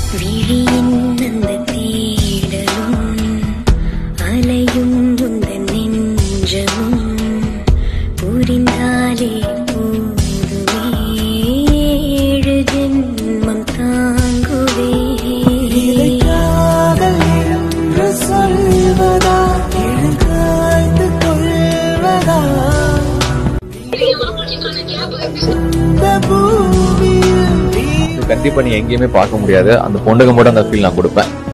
விழியின் அந்த தேடலும் அலையும் உந்தன் நெஞ்சமும் புரிந்தாலே போதுமே ஏழு ஜென்மம் தாங்குவே இதை காதல் என்று சொல்வதா எழுகாய்ந்து கொள்வதா இந்த பூமியில் நீ கண்டிப்பா நீ எங்கேயுமே பார்க்க முடியாது அந்த பொண்ணுக்கு மட்டும் அந்த ஃபீல் நான் கொடுப்பேன்